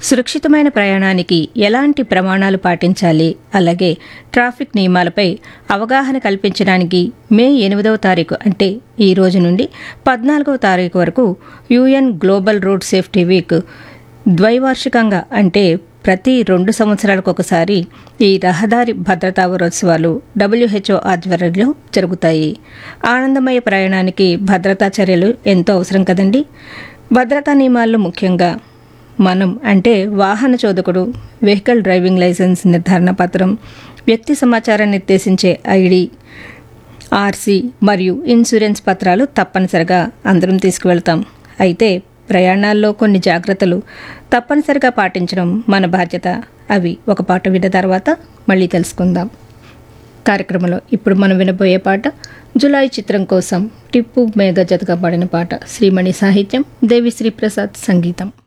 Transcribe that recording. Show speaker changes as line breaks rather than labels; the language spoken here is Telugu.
సురక్షితమైన ప్రయాణానికి ఎలాంటి ప్రమాణాలు పాటించాలి అలాగే ట్రాఫిక్ నియమాలపై అవగాహన కల్పించడానికి మే ఎనిమిదవ తారీఖు అంటే ఈ రోజు నుండి పద్నాలుగవ తారీఖు వరకు UN global road safety week ద్వైవార్షికంగా అంటే ప్రతి రెండు సంవత్సరాలకు ఒకసారి ఈ రహదారి భద్రతా వారోత్సవాలు డబ్ల్యూహెచ్ఓ ఆధ్వర్యంలో జరుగుతాయి ఆనందమయ ప్రయాణానికి భద్రతా చర్యలు ఎంతో అవసరం కదండి భద్రతా నియమాల్లో ముఖ్యంగా మనం అంటే వాహన చోదకుడు వెహికల్ డ్రైవింగ్ లైసెన్స్ నిర్ధారణ పత్రం వ్యక్తి సమాచారాన్ని నిర్దేశించే ఐడి ఆర్సీ మరియు ఇన్సూరెన్స్ పత్రాలు తప్పనిసరిగా అందరం తీసుకువెళ్తాం అయితే ప్రయాణాల్లో కొన్ని జాగ్రత్తలు తప్పనిసరిగా పాటించడం మన బాధ్యత అవి ఒక పాట విన్న తర్వాత మళ్ళీ తెలుసుకుందాం కార్యక్రమంలో ఇప్పుడు మనం వినబోయే పాట జులై చిత్రం కోసం టిప్పు మేఘ జతగా పాడిన పాట శ్రీమణి సాహిత్యం దేవిశ్రీ ప్రసాద్ సంగీతం